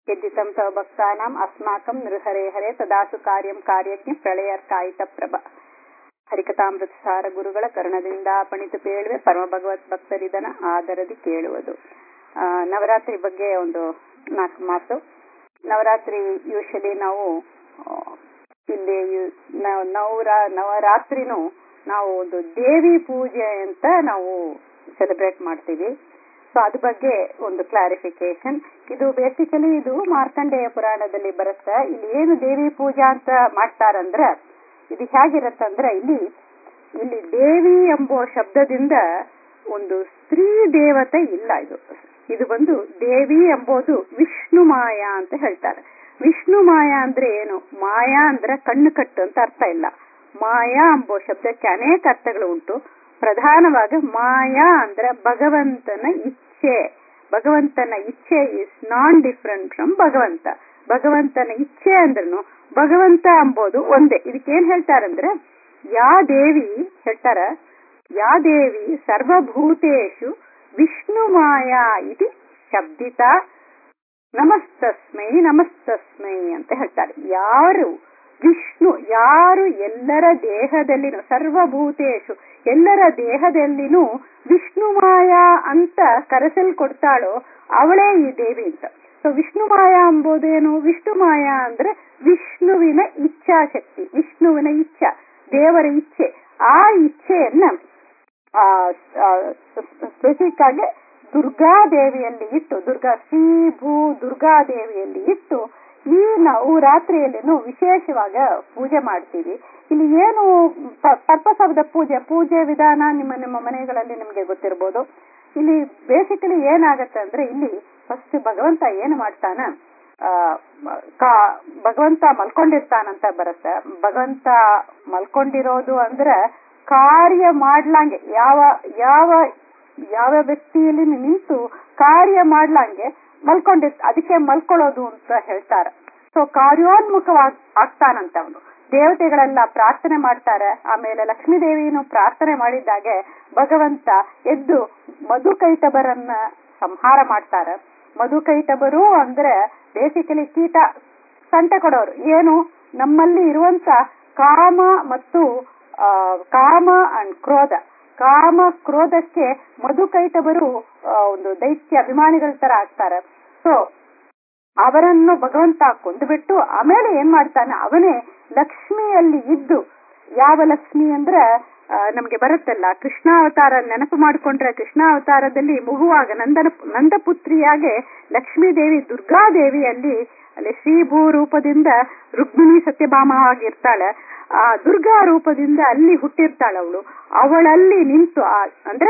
यद्दितं तव भक्तानाम् अस्माकं नृहरे हरे ತದಾಸು ಕಾರ್ಯಂ ಕಾರ್ಯಜ್ಞ ಪ್ರಳಯರ್ಕಾಯಿತ ಪ್ರಭ ಹರಿಕಥಾಮೃತಸಾರ ಗುರುಗಳ ಕರ್ಣದಿಂದ ಪಣಿತು ಪೇಳುವೆ ಪರಮ ಭಗವತ್ ಭಕ್ತರಿದನ ಆದರದಿ ಕೇಳುವುದು ಆ, ನವರಾತ್ರಿ ಬಗ್ಗೆ ಒಂದು ನಾಲ್ಕು ಮಾತು ನವರಾತ್ರಿ ಯೂಶಲಿ ನಾವು ಆ, ಇಲ್ಲಿ ಯು- ನಾವು ನವರಾ ನವರಾತ್ರಿನೂ ನಾವು ಒಂದು ದೇವಿ ಪೂಜೆ ಅಂತ ನಾವು ಸೆಲೆಬ್ರೇಟ್ ಮಾಡ್ತೀವಿ ಸೊ ಅದ್ರ ಬಗ್ಗೆ ಒಂದು ಕ್ಲಾರಿಫಿಕೇಶನ್ ಇದು ಬೇಸಿಕಲಿ ಇದು ಮಾರ್ಕಂಡೇಯ ಪುರಾಣದಲ್ಲಿ ಬರುತ್ತೆ ಇಲ್ಲಿ ಏನು ದೇವಿ ಪೂಜಾ ಅಂತ ಮಾಡ್ತಾರಂದ್ರ ಇದು ಹೇಗಿರತ್ತಂದ್ರ ಇಲ್ಲಿ ಇಲ್ಲಿ ದೇವಿ ಎಂಬುವ ಶಬ್ದದಿಂದ ಒಂದು ಸ್ತ್ರೀ ದೇವತೆ ಇಲ್ಲ ಇದು ಇದು ಬಂದು ದೇವಿ ಎಂಬುದು ವಿಷ್ಣು ಮಾಯಾ ಅಂತ ಹೇಳ್ತಾರೆ ವಿಷ್ಣು ಮಾಯಾ ಅಂದ್ರೆ ಏನು ಮಾಯಾ ಅಂದ್ರೆ ಕಣ್ಣು ಕಟ್ಟು ಅಂತ ಅರ್ಥ ಇಲ್ಲ ಮಾಯಾ ಎಂಬೋ ಶಬ್ದಕ್ಕೆ ಅನೇಕ ಅರ್ಥಗಳು ಉಂಟು ಪ್ರಧಾನವಾಗಿ ಮಾಯಾ ಅಂದ್ರೆ ಭಗವಂತನ ಇಚ್ಛೆ ಭಗವಂತನ ಇಚ್ಛೆ ಇಸ್ ನಾನ್ ಡಿಫ್ರೆಂಟ್ ಫ್ರಮ್ ಭಗವಂತ ಭಗವಂತನ ಇಚ್ಛೆ ಅಂದ್ರೂ ಭಗವಂತ ಎಂಬುದು ಒಂದೇ ಇದಕ್ಕೇನ್ ಹೇಳ್ತಾರಂದ್ರೆ ಯಾ ದೇವಿ ಹೇಳ್ತಾರ ಯಾ ದೇವಿ ಸರ್ವಭೂತೇಶು ವಿಷ್ಣು ಮಾಯಾ ಇದು ಶಬ್ದಿತ ನಮಸ್ತಸ್ಮೈ ನಮಸ್ತಸ್ಮೈ ಅಂತ ಹೇಳ್ತಾರೆ ಯಾರು ವಿಷ್ಣು ಯಾರು ಎಲ್ಲರ ದೇಹದಲ್ಲಿನೂ ಸರ್ವಭೂತೇಶು ಎಲ್ಲರ ದೇಹದಲ್ಲಿನೂ ವಿಷ್ಣು ಮಾಯಾ ಅಂತ ಕರೆಸಲ್ಕೊಡ್ತಾಳೋ ಅವಳೇ ಈ ದೇವಿ ಅಂತ ಸೊ ವಿಷ್ಣು ಮಾಯಾ ಎಂಬುದೇನು ವಿಷ್ಣು ಮಾಯಾ ಅಂದ್ರೆ ವಿಷ್ಣುವಿನ ಇಚ್ಛಾಶಕ್ತಿ ವಿಷ್ಣುವಿನ ಇಚ್ಛಾ ದೇವರ ಇಚ್ಛೆ ಆ ಇಚ್ಛೆಯನ್ನ ಸ್ಪೆಸಿಫಿಕ್ ಆಗಿ ದುರ್ಗಾದೇವಿಯಲ್ಲಿ ಇಟ್ಟು ದುರ್ಗಾ ಶ್ರೀ ಭೂ ದುರ್ಗಾದೇವಿಯಲ್ಲಿ ಇಟ್ಟು ಈ ನಾವು ರಾತ್ರಿಯಲ್ಲಿನೂ ವಿಶೇಷವಾಗ ಪೂಜೆ ಮಾಡ್ತೀವಿ ಇಲ್ಲಿ ಏನು ಪರ್ಪಸ್ ಆಫ್ ದ ಪೂಜೆ ಪೂಜೆ ವಿಧಾನ ನಿಮ್ಮ ನಿಮ್ಮ ಮನೆಗಳಲ್ಲಿ ನಿಮಗೆ ಗೊತ್ತಿರ್ಬೋದು ಇಲ್ಲಿ ಬೇಸಿಕಲಿ ಏನಾಗತ್ತೆ ಅಂದ್ರೆ ಇಲ್ಲಿ ಫಸ್ಟ್ ಭಗವಂತ ಏನು ಮಾಡ್ತಾನ ಆ, ಕಾ- ಭಗವಂತ ಮಲ್ಕೊಂಡಿರ್ತಾನಂತ ಬರುತ್ತೆ ಭಗವಂತ ಮಲ್ಕೊಂಡಿರೋದು ಅಂದ್ರೆ ಕಾರ್ಯ ಮಾಡ್ಲಂಗೆ ಯಾವ ಯಾವ ಯಾವ ವ್ಯಕ್ತಿಯಲ್ಲಿ ನಿಂತು ಕಾರ್ಯ ಮಾಡ್ಲಂಗೆ ಮಲ್ಕೊಂಡಿರ್ ಅದಕ್ಕೆ ಮಲ್ಕೊಳ್ಳೋದು ಅಂತ ಹೇಳ್ತಾರೆ ಸೊ ಕಾರ್ಯೋನ್ಮುಖವಾಗಿ ಆಗ್ತಾನಂತ ಅವನು ದೇವತೆಗಳೆಲ್ಲ ಪ್ರಾರ್ಥನೆ ಮಾಡ್ತಾರೆ ಆಮೇಲೆ ಲಕ್ಷ್ಮೀ ದೇವಿಯನ್ನು ಪ್ರಾರ್ಥನೆ ಮಾಡಿದ್ದಾಗೆ ಭಗವಂತ ಎದ್ದು ಮಧುಕೈಟಬರನ್ನ ಸಂಹಾರ ಮಾಡ್ತಾರೆ ಮಧುಕೈಟಬರು ಅಂದ್ರೆ ಬೇಸಿಕಲಿ ಕೀಟ ಸಂಟೆ ಕೊಡೋರು ಏನು ನಮ್ಮಲ್ಲಿ ಇರುವಂತ ಕಾಮ ಮತ್ತು ಆ, ಕಾಮ ಅಂಡ್ ಕ್ರೋಧ ಕಾಮ ಕ್ರೋಧಕ್ಕೆ ಮಧುಕೈಟಬರು ಆ, ಒಂದು ದೈತ್ಯ ಅಭಿಮಾನಿಗಳ ತರ ಆಗ್ತಾರೆ ಸೊ ಅವರನ್ನು ಭಗವಂತ ಕೊಂದುಬಿಟ್ಟು ಆಮೇಲೆ ಏನ್ ಮಾಡ್ತಾನೆ ಅವನೇ ಲಕ್ಷ್ಮಿಯಲ್ಲಿ ಇದ್ದು ಯಾವ ಲಕ್ಷ್ಮಿ ಅಂದ್ರೆ ಆ, ನಮ್ಗೆ ಬರುತ್ತಲ್ಲ ಕೃಷ್ಣಾವತಾರ ನೆನಪು ಮಾಡಿಕೊಂಡ್ರೆ ಕೃಷ್ಣಾವತಾರದಲ್ಲಿ ಮಗುವಾಗ ನಂದನ ನಂದಪುತ್ರಿಯಾಗೆ ಲಕ್ಷ್ಮೀ ದೇವಿ ದುರ್ಗಾದೇವಿಯಲ್ಲಿ ಅಲ್ಲಿ ಶ್ರೀಭೂ ರೂಪದಿಂದ ರುಕ್ಮಿಣಿ ಸತ್ಯಭಾಮವಾಗಿರ್ತಾಳೆ ಆ ದುರ್ಗಾ ರೂಪದಿಂದ ಅಲ್ಲಿ ಹುಟ್ಟಿರ್ತಾಳೆ ಅವಳು ಅವಳಲ್ಲಿ ನಿಂತು ಆ- ಅಂದ್ರೆ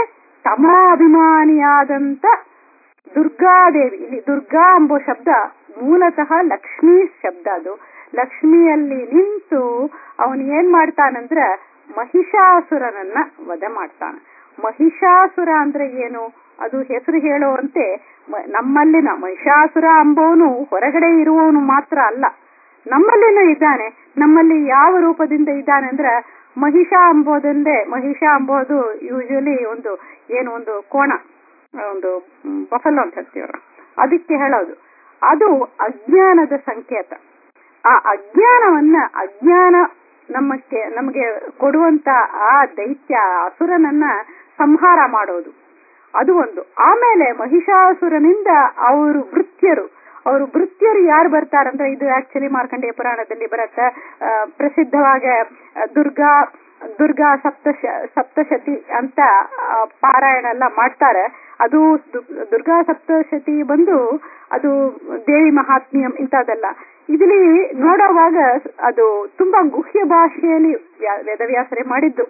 ತಮಾಭಿಮಾನಿಯಾದಂತ ದುರ್ಗಾದೇವಿ ಇಲ್ಲಿ ದುರ್ಗಾ ಎಂಬೋ ಶಬ್ದ ಮೂಲತಃ ಲಕ್ಷ್ಮೀ ಶಬ್ದ ಅದು ಲಕ್ಷ್ಮಿಯಲ್ಲಿ ನಿಂತು ಅವನು ಏನ್ ಮಾಡ್ತಾನಂದ್ರ ಮಹಿಷಾಸುರನನ್ನ ವಧೆ ಮಾಡ್ತಾನ ಮಹಿಷಾಸುರ ಅಂದ್ರೆ ಏನು ಅದು ಹೆಸರು ಹೇಳುವಂತೆ ಮ- ನಮ್ಮಲ್ಲಿನ ಮಹಿಷಾಸುರ ಅಂಬೋನು ಹೊರಗಡೆ ಇರುವವನು ಮಾತ್ರ ಅಲ್ಲ ನಮ್ಮಲ್ಲಿನೂ ಇದ್ದಾನೆ ನಮ್ಮಲ್ಲಿ ಯಾವ ರೂಪದಿಂದ ಇದ್ದಾನೆ ಅಂದ್ರೆ ಮಹಿಷ ಅಂಬೋದಂದ್ರೆ ಮಹಿಷ ಅಂಬೋದು ಯೂಶಲಿ ಒಂದು ಏನು ಒಂದು ಕೋಣ ಒಂದು ಬಫಲ್ ಅಂತ ಹೇಳ್ತೀವ್ರ ಅದಕ್ಕೆ ಹೇಳೋದು ಅದು ಅಜ್ಞಾನದ ಸಂಕೇತ ಆ ಅಜ್ಞಾನವನ್ನ ಅಜ್ಞಾನ ನಮ್ಮಕ್ಕೆ ನಮಗೆ ಕೊಡುವಂತ ಆ ದೈತ್ಯ ಆ ಅಸುರನನ್ನ ಸಂಹಾರ ಮಾಡೋದು ಅದು ಒಂದು ಆಮೇಲೆ ಮಹಿಷಾಸುರನಿಂದ ಅವರು ಭೃತ್ಯರು ಅವರು ಭೃತ್ಯರು ಯಾರು ಬರ್ತಾರಂದ್ರೆ ಇದು ಆಕ್ಚುಲಿ ಮಾರ್ಕಂಡೇಯ ಪುರಾಣದಲ್ಲಿ ಬರುತ್ತೆ ಆ, ಪ್ರಸಿದ್ಧವಾಗ ಆ, ದುರ್ಗಾ ದುರ್ಗಾ ಸಪ್ತಶ ಸಪ್ತಶತಿ ಅಂತ ಆ, ಪಾರಾಯಣ ಎಲ್ಲ ಮಾಡ್ತಾರೆ ಅದು ದು- ದುರ್ಗಾ ಸಪ್ತಶತಿ ಬಂದು ಅದು ದೇವಿ ಮಹಾತ್ಮ್ಯಂ ಇಂಥದ್ದೆಲ್ಲ ಇದರಲ್ಲಿ ನೋಡುವಾಗ ಅದು ತುಂಬಾ ಗುಹ್ಯ ಭಾಷೆಯಲ್ಲಿ ವ್ಯಾ- ವೇದವ್ಯಾಸರೇ ಮಾಡಿದ್ದು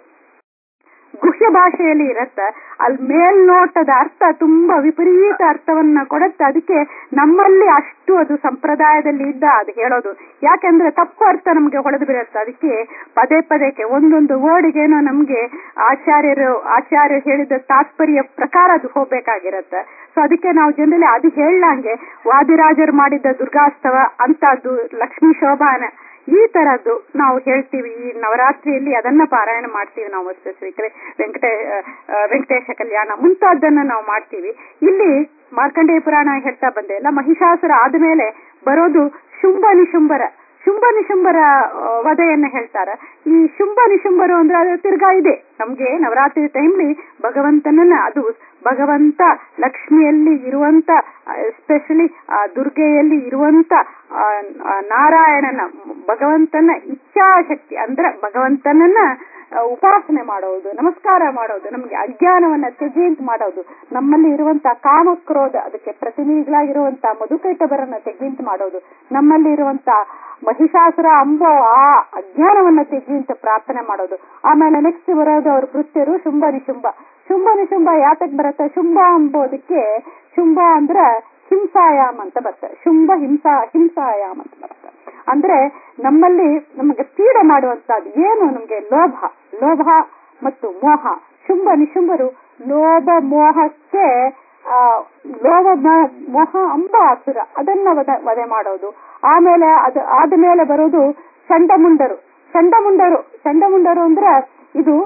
ಗುಹ್ಯ ಭಾಷೆಯಲ್ಲಿ ಇರತ್ತೆ ಅಲ್ಲಿ ಮೇಲ್ನೋಟದ ಅರ್ಥ ತುಂಬಾ ವಿಪರೀತ ಅರ್ಥವನ್ನ ಕೊಡುತ್ತೆ ಅದಕ್ಕೆ ನಮ್ಮಲ್ಲಿ ಅಷ್ಟು ಅದು ಸಂಪ್ರದಾಯದಲ್ಲಿ ಇದ್ದ ಅದು ಹೇಳೋದು ಯಾಕೆಂದ್ರೆ ತಪ್ಪು ಅರ್ಥ ನಮ್ಗೆ ಹೊಡೆದು ಬಿಡುತ್ತೆ ಅದಕ್ಕೆ ಪದೇ ಪದೇಕೆ ಒಂದೊಂದು ವರ್ಡ್ಗೇನೋ ನಮ್ಗೆ ಆಚಾರ್ಯರು ಆಚಾರ್ಯ ಹೇಳಿದ ತಾತ್ಪರ್ಯ ಪ್ರಕಾರ ಅದು ಹೋಗ್ಬೇಕಾಗಿರತ್ತೆ ಸೊ ಅದಕ್ಕೆ ನಾವು ಜನರಲಿ ಅದು ಹೇಳಂಗೆ ವಾದಿರಾಜರು ಮಾಡಿದ್ದ ದುರ್ಗಾಸ್ತವ ಅಂತದ್ದು ಲಕ್ಷ್ಮೀ ಶೋಭಾನ ಈ ತರದ್ದು ನಾವು ಹೇಳ್ತೀವಿ ಈ ನವರಾತ್ರಿಯಲ್ಲಿ ಅದನ್ನ ಪಾರಾಯಣ ಮಾಡ್ತೀವಿ ನಾವು ಸ್ಪೆಸಿಫಿಕ್ ವೆಂಕಟೇ ಆ, ವೆಂಕಟೇಶ ಕಲ್ಯಾಣ ಮುಂತಾದನ್ನ ನಾವು ಮಾಡ್ತೀವಿ ಇಲ್ಲಿ ಮಾರ್ಕಂಡೇಯ ಪುರಾಣ ಹೇಳ್ತಾ ಬಂದೆ ಅಲ್ಲ ಮಹಿಷಾಸುರ ಆದ್ಮೇಲೆ ಬರೋದು ಶುಂಭ ನಿಶುಂಭರ ಶುಂಭ ನಿಶುಂಭರ ಆ, ವಧೆಯನ್ನ ಹೇಳ್ತಾರೆ ಈ ಶುಂಭ ನಿಶುಂಭರು ಅಂದ್ರೆ ಅದು ತಿರ್ಗಾ ಇದೆ ನಮ್ಗೆ ನವರಾತ್ರಿ ಟೈಮ್ಲಿ ಭಗವಂತನನ್ನ ಅದು ಭಗವಂತ ಲಕ್ಷ್ಮಿಯಲ್ಲಿ ಇರುವಂತ ಎಸ್ಪೆಷಲಿ ದುರ್ಗೆಯಲ್ಲಿ ಇರುವಂತ ಆ, ಆ, ನಾರಾಯಣನ ಭಗವಂತನ ಇಚ್ಛಾಶಕ್ತಿ ಅಂದ್ರೆ ಭಗವಂತನನ್ನ ಆ, ಉಪಾಸನೆ ಮಾಡೋದು ನಮಸ್ಕಾರ ಮಾಡೋದು ನಮ್ಗೆ ಅಜ್ಞಾನವನ್ನ ತೆಗೆಯಂತ ಮಾಡೋದು ನಮ್ಮಲ್ಲಿ ಇರುವಂತ ಕಾಮಕ್ರೋಧ ಅದಕ್ಕೆ ಪ್ರತಿನಿಧಿಗಳಾಗಿರುವಂತ ಮಧುಕೈಟಬರನ್ನ ತೆಗೆಯಂತ ಮಾಡೋದು ನಮ್ಮಲ್ಲಿ ಇರುವಂತ ಮಹಿಷಾಸುರ ಅಂಬೋ ಆ ಅಜ್ಞಾನವನ್ನ ತೆಗೆಯಂತ ಪ್ರಾರ್ಥನೆ ಮಾಡೋದು ಆಮೇಲೆ ನೆಕ್ಸ್ಟ್ ಬರೋದು ಅವ್ರ ಕೃತ್ಯರು ಶುಂಭ ನಿಶುಂಭ ಶುಂಭ ನಿಶುಂಭ ಯಾತಕ್ ಬರುತ್ತೆ ಶುಂಭ ಅಂಬೋದಕ್ಕೆ ಶುಂಭ ಅಂದ್ರ ಹಿಂಸಾಯಾಮ್ ಅಂತ ಬರ್ತದೆ ಶುಂಭ ಹಿಂಸಾ ಹಿಂಸಾಯಾಮ್ ಅಂತ ಬರುತ್ತೆ ಅಂದ್ರೆ ನಮ್ಮಲ್ಲಿ ನಮಗೆ ಪೀಡೆ ಮಾಡುವಂತದ್ದು ಏನು ನಮ್ಗೆ ಲೋಭ ಲೋಭ ಮತ್ತು ಮೋಹ ಶುಂಭ ನಿಶುಂಭರು ಲೋಭ ಮೋಹಕ್ಕೆ ಆ ಲೋಭ ಮೋ- ಮೋಹ ಅಂಬ ಅಸುರ ಅದನ್ನ ವಧ ವಧೆ ಮಾಡೋದು ಆಮೇಲೆ ಅದು ಆದ್ಮೇಲೆ ಬರೋದು ಚಂಡಮುಂಡರು ಚಂಡಮುಂಡರು ಚಂಡಮುಂಡರು ಅಂದ್ರೆ ಇದು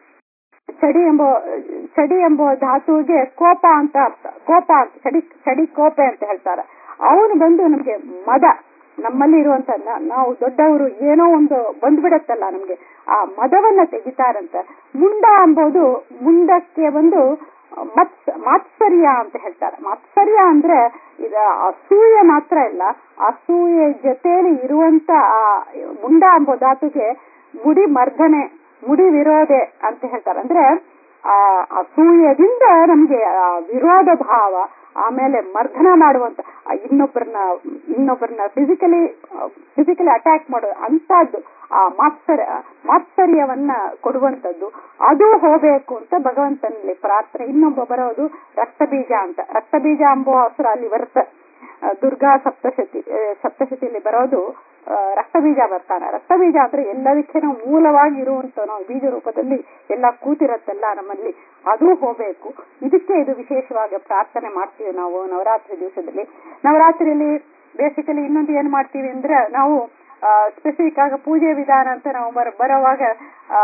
ಚಡಿ ಎಂಬ ಚಡಿ ಎಂಬ ಧಾತುವಿಗೆ ಕೋಪ ಅಂತ ಅರ್ಥ ಕೋಪ ಅಂತ ಚಡಿ ಚಡಿ ಕೋಪೆ ಅಂತ ಹೇಳ್ತಾರೆ ಅವನು ಬಂದು ನಮ್ಗೆ ಮದ ನಮ್ಮಲ್ಲಿ ಇರುವಂತ ನ- ನಾವು ದೊಡ್ಡವರು ಏನೋ ಒಂದು ಬಂದ್ಬಿಡತ್ತಲ್ಲ ನಮ್ಗೆ ಆ ಮದವನ್ನ ತೆಗಿತಾರಂತ ಮುಂಡ ಎಂಬುದು ಮುಂಡಕ್ಕೆ ಬಂದು ಮತ್ಸ್ ಮಾತ್ಸರ್ಯ ಅಂತ ಹೇಳ್ತಾರೆ ಮಾತ್ಸರ್ಯ ಅಂದ್ರೆ ಇದ ಅಸೂಯೆ ಮಾತ್ರ ಇಲ್ಲ ಅಸೂಯೆ ಜೊತೆಯಲ್ಲಿ ಇರುವಂತ ಆ ಮುಂಡ ಎಂಬ ಧಾತುಗೆ ಮುಡಿ ಮರ್ದನೆ ಮುಡಿ ವಿರೋಧೆ ಅಂತ ಹೇಳ್ತಾರೆ ಅಂದ್ರೆ ಆ ಅಸೂಯದಿಂದ ನಮ್ಗೆ ಆ ವಿರೋಧ ಭಾವ ಆಮೇಲೆ ಮರ್ದನ ಮಾಡುವಂತ ಆ ಇನ್ನೊಬ್ಬರನ್ನ ಇನ್ನೊಬ್ಬರನ್ನ ಫಿಸಿಕಲಿ ಫಿಸಿಕಲಿ ಅಟ್ಯಾಕ್ ಮಾಡೋ ಅಂತದ್ದು ಆ ಮಾತ್ಸರ್ಯ ಮಾತ್ಸರ್ಯವನ್ನ ಕೊಡುವಂತದ್ದು ಅದು ಹೋಗ್ಬೇಕು ಅಂತ ಭಗವಂತನಲ್ಲಿ ಪ್ರಾರ್ಥನೆ ಇನ್ನೊಬ್ಬ ಬರೋದು ರಕ್ತಬೀಜ ಅಂತ ರಕ್ತಬೀಜ ಎಂಬೋ ಹೆಸರು ಅಲ್ಲಿ ಬರುತ್ತೆ ಆ, ದುರ್ಗಾ ಸಪ್ತಶತಿ ಆ, ಸಪ್ತಶತಿಯಲ್ಲಿ ಬರೋದು ಆ, ರಕ್ತಬೀಜ ಬರ್ತಾನೆ ರಕ್ತಬೀಜ ಅಂದ್ರೆ ಎಲ್ಲದಕ್ಕೇನೋ ಮೂಲವಾಗಿ ಇರುವಂತ ನಾವು ಬೀಜ ರೂಪದಲ್ಲಿ ಎಲ್ಲ ಕೂತಿರತ್ತಲ್ಲ ನಮ್ಮಲ್ಲಿ ಅದು ಹೋಗ್ಬೇಕು ಇದಕ್ಕೆ ಇದು ವಿಶೇಷವಾಗಿ ಪ್ರಾರ್ಥನೆ ಮಾಡ್ತೀವಿ ನಾವು ನವರಾತ್ರಿ ದಿವಸದಲ್ಲಿ ನವರಾತ್ರಿಯಲ್ಲಿ ಬೇಸಿಕಲಿ ಇನ್ನೊಂದು ಏನ್ ಮಾಡ್ತೀವಿ ಅಂದ್ರೆ ನಾವು ಸ್ಪೆಸಿಫಿಕ್ ಆಗಿ ಪೂಜೆ ವಿಧಾನ ಅಂತ ನಾವು ಬರ- ಬರೋವಾಗ ಆ,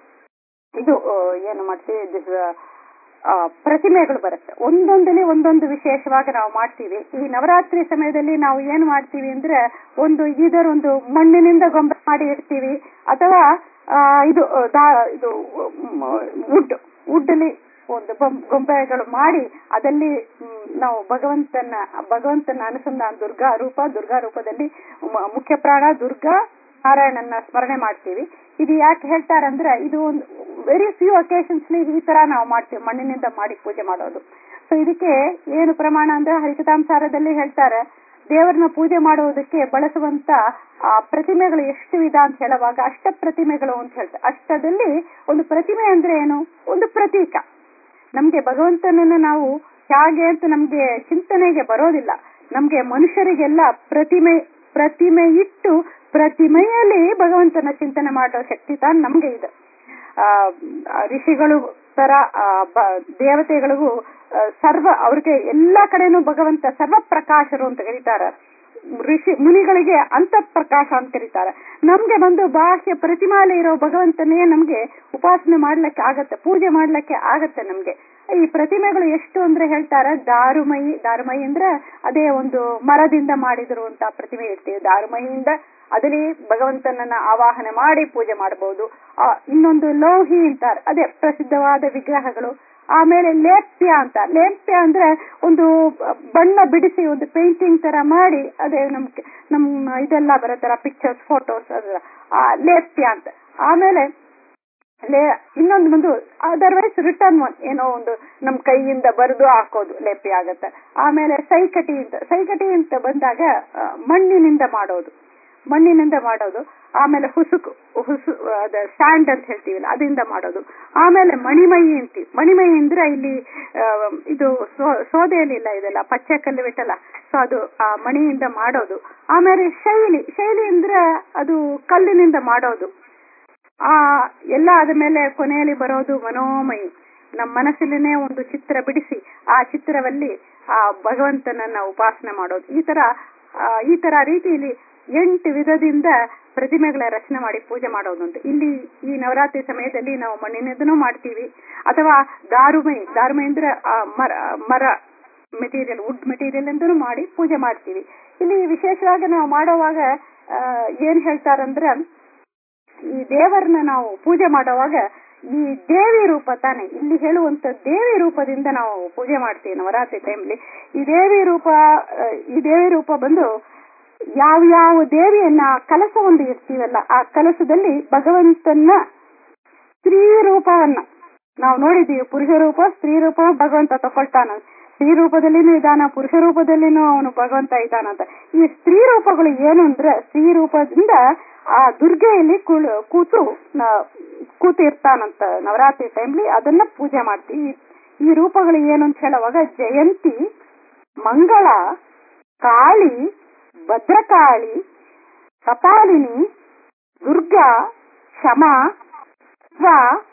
ಇದು ಆ, ಏನು ಮಾಡ್ತೀವಿ this, ಆ, ಪ್ರತಿಮೆಗಳು ಬರುತ್ತೆ ಒಂದೊಂದಲ್ಲಿ ಒಂದೊಂದು ವಿಶೇಷವಾಗಿ ನಾವು ಮಾಡ್ತೀವಿ ಈ ನವರಾತ್ರಿ ಸಮಯದಲ್ಲಿ ನಾವು ಏನ್ ಮಾಡ್ತೀವಿ ಅಂದ್ರೆ ಒಂದು ಇದರ ಒಂದು ಮಣ್ಣಿನಿಂದ ಗೊಂಬೆ ಮಾಡಿ ಇಡ್ತೀವಿ ಅಥವಾ ಆ, ಇದು ಆ, ದಾ- ಇದು ವುಡ್ ವುಡ್ಲಿ ಒಂದು ಬೊಂ- ಗೊಂಬೆಗಳು ಮಾಡಿ ಅದಲ್ಲಿ ಮ್, ನಾವು ಭಗವಂತನ ಭಗವಂತನ ಅನುಸಂಧಾನ ದುರ್ಗಾ ರೂಪ ದುರ್ಗಾ ರೂಪದಲ್ಲಿ ಮ- ಮುಖ್ಯ ಪ್ರಾಣ ದುರ್ಗಾ ನಾರಾಯಣನ ಸ್ಮರಣೆ ಮಾಡ್ತೀವಿ ಇದು ಯಾಕೆ ಹೇಳ್ತಾರಂದ್ರೆ ಇದು ಒಂದು ವೆರಿ ಫ್ಯೂ ಅಕೇಶನ್ಸ್ ಈ ತರ ನಾವು ಮಾಡ್ತೀವಿ ಮಣ್ಣಿನಿಂದ ಮಾಡಿ ಪೂಜೆ ಮಾಡೋದು ಸೊ ಇದಕ್ಕೆ ಏನು ಪ್ರಮಾಣ ಅಂದ್ರೆ ಹರಿಕತಾಂಸಾರದಲ್ಲಿ ಹೇಳ್ತಾರೆ ದೇವರನ್ನ ಪೂಜೆ ಮಾಡುವುದಕ್ಕೆ ಬಳಸುವಂತ ಆ ಪ್ರತಿಮೆಗಳು ಎಷ್ಟು ವಿಧ ಅಂತ ಹೇಳುವಾಗ ಅಷ್ಟ ಪ್ರತಿಮೆಗಳು ಅಂತ ಹೇಳ್ತಾರೆ ಅಷ್ಟದಲ್ಲಿ ಒಂದು ಪ್ರತಿಮೆ ಅಂದ್ರೆ ಏನು ಒಂದು ಪ್ರತೀಕ ನಮ್ಗೆ ಭಗವಂತನನ್ನ ನಾವು ಹೇಗೆ ಅಂತ ನಮ್ಗೆ ಚಿಂತನೆಗೆ ಬರೋದಿಲ್ಲ ನಮ್ಗೆ ಮನುಷ್ಯರಿಗೆಲ್ಲ ಪ್ರತಿಮೆ ಪ್ರತಿಮೆ ಇಟ್ಟು ಪ್ರತಿಮೆಯಲ್ಲಿ ಭಗವಂತನ ಚಿಂತನೆ ಮಾಡೋ ಶಕ್ತಿ ತಾನು ನಮ್ಗೆ ಇದೆ ಆ ಋಷಿಗಳು ತರ ಆ, ಬ- ದೇವತೆಗಳಿಗೂ ಆ, ಸರ್ವ ಅವ್ರಿಗೆ ಎಲ್ಲಾ ಕಡೆನೂ ಭಗವಂತ ಸರ್ವ ಪ್ರಕಾಶರು ಅಂತ ಕರೀತಾರೆ ಋಷಿ ಮುನಿಗಳಿಗೆ ಅಂತ ಪ್ರಕಾಶ ಅಂತ ಕರೀತಾರೆ ನಮ್ಗೆ ಬಂದು ಬಾಹ್ಯ ಪ್ರತಿಮಾಲೆ ಇರೋ ಭಗವಂತನೇ ನಮ್ಗೆ ಉಪಾಸನೆ ಮಾಡ್ಲಿಕ್ಕೆ ಆಗತ್ತೆ ಪೂಜೆ ಮಾಡ್ಲಿಕ್ಕೆ ಆಗತ್ತೆ ನಮ್ಗೆ ಈ ಪ್ರತಿಮೆಗಳು ಎಷ್ಟು ಅಂದ್ರೆ ಹೇಳ್ತಾರೆ ದಾರುಮಯಿ ದಾರುಮಯಿ ಅಂದ್ರೆ ಅದೇ ಒಂದು ಮರದಿಂದ ಮಾಡಿದಿರುವಂತ ಪ್ರತಿಮೆ ಇರ್ತೀವಿ ದಾರುಮಯಿಯಿಂದ ಅದರಲ್ಲಿ ಭಗವಂತನನ್ನ ಆವಾಹನೆ ಮಾಡಿ ಪೂಜೆ ಮಾಡಬಹುದು ಆ, ಇನ್ನೊಂದು ಲೌಹಿ ಅಂತಾರೆ ಅದೇ ಪ್ರಸಿದ್ಧವಾದ ವಿಗ್ರಹಗಳು ಆಮೇಲೆ ಲೇಪ್ಯ ಅಂತ ಲೇಪ್ಯ ಅಂದ್ರೆ ಒಂದು ಬಣ್ಣ ಬಿಡಿಸಿ ಒಂದು ಪೇಂಟಿಂಗ್ ತರ ಮಾಡಿ ಅದೇ ನಮ್ ನಮ್ಮ ಇದೆಲ್ಲ ಬರುತ್ತಲ್ಲ ಪಿಕ್ಚರ್ಸ್ ಫೋಟೋಸ್ ಅದ ಆ ಲೇಪ್ಯ ಅಂತ ಆಮೇಲೆ ಲೇ ಇನ್ನೊಂದು ಒಂದು ಅದರ್ವೈಸ್ ರಿಟರ್ನ್ ಒನ್ ಏನೋ ಒಂದು ನಮ್ ಕೈಯಿಂದ ಬರೆದು ಹಾಕೋದು ಲೇಪಿ ಆಗತ್ತೆ ಆಮೇಲೆ ಸೈಕಟಿ ಅಂತ ಸೈಕಟಿ ಅಂತ ಬಂದಾಗ ಆ, ಮಣ್ಣಿನಿಂದ ಮಾಡೋದು ಮಣ್ಣಿನಿಂದ ಮಾಡೋದು ಆಮೇಲೆ ಹುಸುಕು ಹುಸು ಅದ ಸ್ಯಾಂಡ್ ಅಂತ ಹೇಳ್ತೀವಲ್ಲ ಅದರಿಂದ ಮಾಡೋದು ಆಮೇಲೆ ಮಣಿಮಯಿ ಅಂತೀವಿ ಮಣಿಮಯಿ ಅಂದ್ರೆ ಇಲ್ಲಿ ಆ, ಇದು ಸೋ- ಸೋದೆಯಲ್ಲಿ ಇಲ್ಲ ಇದೆಲ್ಲ ಪಚ್ಚೆ ಕಲ್ಲು ಬಿಟ್ಟಲ್ಲ ಸೊ ಅದು ಆ ಮಣಿಯಿಂದ ಮಾಡೋದು ಆಮೇಲೆ ಶೈಲಿ ಶೈಲಿ ಅಂದ್ರೆ ಅದು ಕಲ್ಲಿನಿಂದ ಮಾಡೋದು ಆ ಎಲ್ಲ ಆದ್ಮೇಲೆ ಕೊನೆಯಲ್ಲಿ ಬರೋದು ಮನೋಮಯಿ ನಮ್ಮ ಮನಸ್ಸಲ್ಲಿನೇ ಒಂದು ಚಿತ್ರ ಬಿಡಿಸಿ ಆ ಚಿತ್ರದಲ್ಲಿ ಆ ಭಗವಂತನನ್ನ ಉಪಾಸನೆ ಮಾಡೋದು ಈ ತರ ಆ, ಈ ತರ ರೀತಿಯಲ್ಲಿ ಎಂಟು ವಿಧದಿಂದ ಪ್ರತಿಮೆಗಳ ರಚನೆ ಮಾಡಿ ಪೂಜೆ ಮಾಡೋದು ಅಂತ ಇಲ್ಲಿ ಈ ನವರಾತ್ರಿ ಸಮಯದಲ್ಲಿ ನಾವು ಮಣ್ಣಿನದನ್ನು ಮಾಡ್ತೀವಿ ಅಥವಾ ದಾರುಮೈ ದಾರುಮೈ ಅಂದ್ರೆ ಆ ಮರ ಮರ ಮೆಟೀರಿಯಲ್ ವುಡ್ ಮೆಟೀರಿಯಲ್ ಅಂತೂ ಮಾಡಿ ಪೂಜೆ ಮಾಡ್ತೀವಿ ಇಲ್ಲಿ ವಿಶೇಷವಾಗಿ ನಾವು ಮಾಡುವಾಗ ಆ, ಏನ್ ಹೇಳ್ತಾರಂದ್ರ ಈ ದೇವರನ್ನ ನಾವು ಪೂಜೆ ಮಾಡುವಾಗ ಈ ದೇವಿ ರೂಪ ತಾನೆ ಇಲ್ಲಿ ಹೇಳುವಂತ ದೇವಿ ರೂಪದಿಂದ ನಾವು ಪೂಜೆ ಮಾಡ್ತೀವಿ ನವರಾತ್ರಿ ಟೈಮ್ಲಿ ಈ ದೇವಿ ರೂಪ ಆ, ಈ ದೇವಿ ರೂಪ ಬಂದು ಯಾವ ಯಾವ ದೇವಿಯನ್ನ ಕಲಸ ಒಂದು ಇರ್ತೀವಲ್ಲ ಆ ಕಲಸದಲ್ಲಿ ಭಗವಂತನ ಸ್ತ್ರೀ ರೂಪವನ್ನ ನಾವು ನೋಡಿದ್ದೀವಿ ಪುರುಷ ರೂಪ ಸ್ತ್ರೀ ರೂಪ ಭಗವಂತ ತಕೊಳ್ತಾನ ಸ್ತ್ರೀ ರೂಪದಲ್ಲಿನೂ ಇದಾನ ಪುರುಷ ರೂಪದಲ್ಲಿನೂ ಅವನು ಭಗವಂತ ಇದ್ದಾನಂತ ಈ ಸ್ತ್ರೀ ರೂಪಗಳು ಏನು ಅಂದ್ರೆ ಸ್ತ್ರೀ ರೂಪದಿಂದ ಆ ದುರ್ಗೆಯಲ್ಲಿ ಕುಳ್- ಕೂತು ನ- ಕೂತು ಇರ್ತಾನಂತ ನವರಾತ್ರಿ ಟೈಮ್ಲಿ ಅದನ್ನ ಪೂಜೆ ಮಾಡ್ತೀವಿ ಈ ರೂಪಗಳು ಏನು ಅಂತ ಹೇಳುವಾಗ ಜಯಂತಿ ಮಂಗಳ ಕಾಳಿ ಭದ್ರಕಾಳಿ ಕಪಾಲಿನಿ ದುರ್ಗಾ ಕ್ಷಮ ಸ್ವ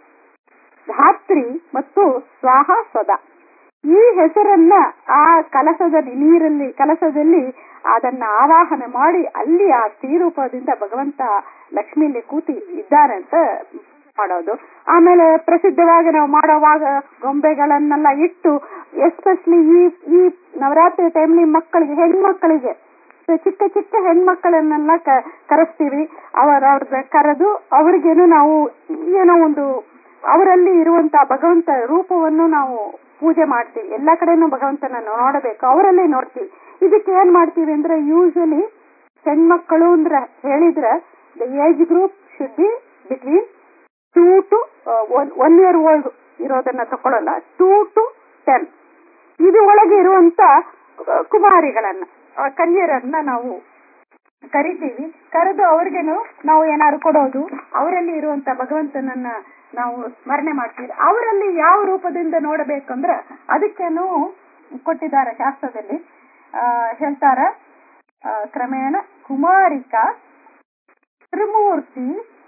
ಧಾತ್ರಿ ಮತ್ತು ಸ್ವಾಹ ಸ್ವದ ಈ ಹೆಸರನ್ನ ಆ ಕಲಸದಲ್ಲಿ ನೀರಲ್ಲಿ ಕಲಸದಲ್ಲಿ ಅದನ್ನ ಆವಾಹನೆ ಮಾಡಿ ಅಲ್ಲಿ ಆ ಸ್ತ್ರೀರೂಪದಿಂದ ಭಗವಂತ ಲಕ್ಷ್ಮಿಯಲ್ಲಿ ಕೂತಿ ಇದ್ದಾರೆ ಅಂತ ಮಾಡೋದು ಆಮೇಲೆ ಪ್ರಸಿದ್ಧವಾಗಿ ನಾವು ಮಾಡುವಾಗ ಗೊಂಬೆಗಳನ್ನೆಲ್ಲ ಇಟ್ಟು ಎಸ್ಪೆಷಲಿ ಈ ಈ ನವರಾತ್ರಿ ಟೈಮ್ಲಿ ಮಕ್ಕಳಿಗೆ ಹೆಣ್ಮಕ್ಕಳಿಗೆ ಚಿಕ್ಕ ಚಿಕ್ಕ ಹೆಣ್ಮಕ್ಕಳನ್ನೆಲ್ಲ ಕ- ಕರೆಸ್ತೀವಿ ಅವರ ಅವ್ರನ್ನ ಕರೆದು ಅವ್ರಿಗೇನು ನಾವು ಏನೋ ಒಂದು ಅವರಲ್ಲಿ ಇರುವಂತ ಭಗವಂತ ರೂಪವನ್ನು ನಾವು ಪೂಜೆ ಮಾಡ್ತೀವಿ ಎಲ್ಲಾ ಕಡೆನೂ ಭಗವಂತನ ನೋಡಬೇಕು ಅವರಲ್ಲೇ ನೋಡ್ತೀವಿ ಇದಕ್ಕೆ ಏನ್ ಮಾಡ್ತೀವಿ ಅಂದ್ರೆ ಯೂಶಲಿ ಹೆಣ್ಮಕ್ಕಳು ಅಂದ್ರೆ ಹೇಳಿದ್ರೆ the age group should be between two to one year old ಇರೋದನ್ನ ತಕೊಳ್ಳಲ್ಲ ಟೂ ಟು ಟೆನ್ ಇದು ಒಳಗೆ ಇರುವಂತ ಅಹ್, ಕುಮಾರಿಗಳನ್ನ ಆ ಕನ್ಯರನ್ನ ನಾವು ಕರಿತೀವಿ ಕರೆದು ಅವ್ರಿಗೇನು ನಾವು ಏನಾದ್ರು ಕೊಡೋದು ಅವರಲ್ಲಿ ಇರುವಂತ ಭಗವಂತನನ್ನ ನಾವು ಸ್ಮರಣೆ ಮಾಡ್ತೀವಿ ಅವರಲ್ಲಿ ಯಾವ ರೂಪದಿಂದ ನೋಡಬೇಕಂದ್ರ ಅದಕ್ಕೇನು ಕೊಟ್ಟಿದ್ದಾರೆ ಶಾಸ್ತ್ರದಲ್ಲಿ ಆ, ಹೇಳ್ತಾರ ಆ, ಕ್ರಮೇಣ ಕುಮಾರಿಕಾ ತ್ರಿಮೂರ್ತಿ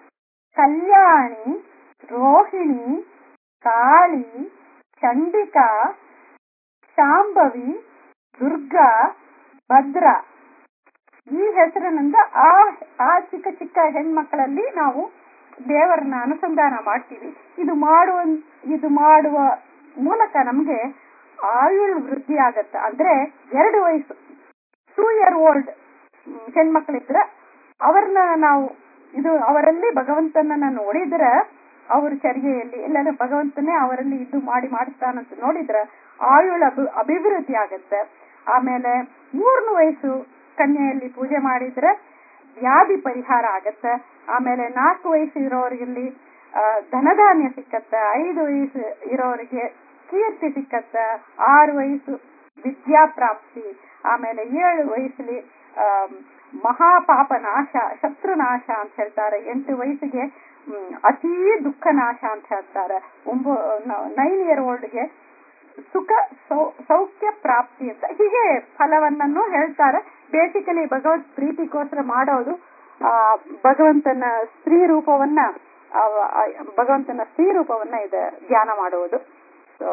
ಕಲ್ಯಾಣಿ ರೋಹಿಣಿ ಕಾಳಿ ಚಂಡಿಕಾ ಶಾಂಭವಿ ದುರ್ಗಾ ಭದ್ರ ಈ ಹೆಸರಿನಿಂದ ಆ ಆ ಚಿಕ್ಕ ಚಿಕ್ಕ ಹೆಣ್ಮಕ್ಕಳಲ್ಲಿ ನಾವು ದೇವರನ್ನ ಅನುಸಂಧಾನ ಮಾಡ್ತೀವಿ ಇದು ಮಾಡುವ ಇದು ಮಾಡುವ ಮೂಲಕ ನಮ್ಗೆ ಆಯುಳ್ ವೃದ್ಧಿ ಆಗತ್ತೆ ಅಂದ್ರೆ ಎರಡು ವಯಸ್ಸು ಟೂ ಇಯರ್ ಓಲ್ಡ್ ಹೆಣ್ಮಕ್ಳಿದ್ರೆ ಅವ್ರನ್ನ ನಾವು ಇದು ಅವರಲ್ಲಿ ಭಗವಂತನನ್ನ ನೋಡಿದ್ರೆ ಅವ್ರ ಚರ್ಯೆಯಲ್ಲಿ ಎಲ್ಲಾದ್ರೂ ಭಗವಂತನೇ ಅವರಲ್ಲಿ ಇದು ಮಾಡಿ ಮಾಡಿಸ್ತಾನಂತ ನೋಡಿದ್ರೆ ಆಯುಳ ಅಭಿ- ಅಭಿವೃದ್ಧಿ ಆಗತ್ತೆ ಆಮೇಲೆ ಮೂರನೇ ವಯಸ್ಸು ಕನ್ಯೆಯಲ್ಲಿ ಪೂಜೆ ಮಾಡಿದ್ರೆ ವ್ಯಾಧಿ ಪರಿಹಾರ ಆಗತ್ತೆ ಆಮೇಲೆ ನಾಲ್ಕು ವಯಸ್ಸು ಇರೋರಿಗೆ ಧನಧಾನ್ಯ ಸಿಕ್ಕತ್ತ ಐದು ವಯಸ್ಸು ಇರೋರಿಗೆ ಕೀರ್ತಿ ಸಿಕ್ಕತ್ತ ಆರು ವಯಸ್ಸು ವಿದ್ಯಾ ಪ್ರಾಪ್ತಿ ಆಮೇಲೆ ಏಳು ವಯಸ್ಸಲ್ಲಿ ಆಮ್, ಮಹಾಪಾಪ ನಾಶ ಶತ್ರು ನಾಶ ಅಂತ ಹೇಳ್ತಾರೆ ಎಂಟು ವಯಸ್ಸಿಗೆ ಹ್ಮ್, ಅತೀ ದುಃಖ ನಾಶ ಅಂತ ಹೇಳ್ತಾರೆ ಒಂಬ ನೈನ್ ಇಯರ್ ಓಲ್ಡ್ಗೆ ಸುಖ ಸೌ- ಸೌಖ್ಯ ಪ್ರಾಪ್ತಿ ಅಂತ ಹೀಗೆ ಫಲವನ್ನೂ ಹೇಳ್ತಾರೆ ಬೇಸಿಕಲಿ ಭಗವತ್ ಪ್ರೀತಿಗೋಸ್ಕರ ಮಾಡೋದು ಆ ಭಗವಂತನ ಸ್ತ್ರೀ ರೂಪವನ್ನ ಆ, ಆ, ಭಗವಂತನ ಸ್ತ್ರೀ ರೂಪವನ್ನ ಇದು ಧ್ಯಾನ ಮಾಡುವುದು ಸೊ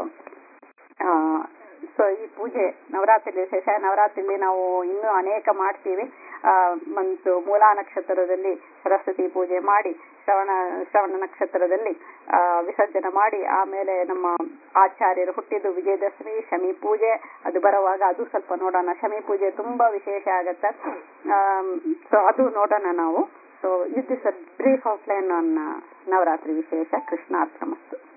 ಸೊ ಈ ಪೂಜೆ ನವರಾತ್ರಿ ವಿಶೇಷ ನವರಾತ್ರಿಲಿ ನಾವು ಇನ್ನೂ ಅನೇಕ ಮಾಡ್ತೀವಿ ಆ ಮತ್ತು ಮೂಲಾ ನಕ್ಷತ್ರದಲ್ಲಿ ಸರಸ್ವತಿ ಪೂಜೆ ಮಾಡಿ ಶ್ರವಣ ಶ್ರವಣ ನಕ್ಷತ್ರದಲ್ಲಿ ಆ ವಿಸರ್ಜನೆ ಮಾಡಿ ಆಮೇಲೆ ನಮ್ಮ ಆಚಾರ್ಯರು ಹುಟ್ಟಿದ್ದು ವಿಜಯದಶಮಿ ಶಮಿ ಪೂಜೆ ಅದು ಬರುವಾಗ ಅದು ಸ್ವಲ್ಪ ನೋಡೋಣ ಶಮಿ ಪೂಜೆ ತುಂಬಾ ವಿಶೇಷ ಆಗತ್ತೆ ಸೊ ಅದು ನೋಡೋಣ ನಾವು ಸೊ ಇದು ಬ್ರೀಫ್ ಔಟ್ಲೈನ್ ಆನ್ ನವರಾತ್ರಿ ವಿಶೇಷ ಕೃಷ್ಣಾರ್ಪಣಮಸ್ತು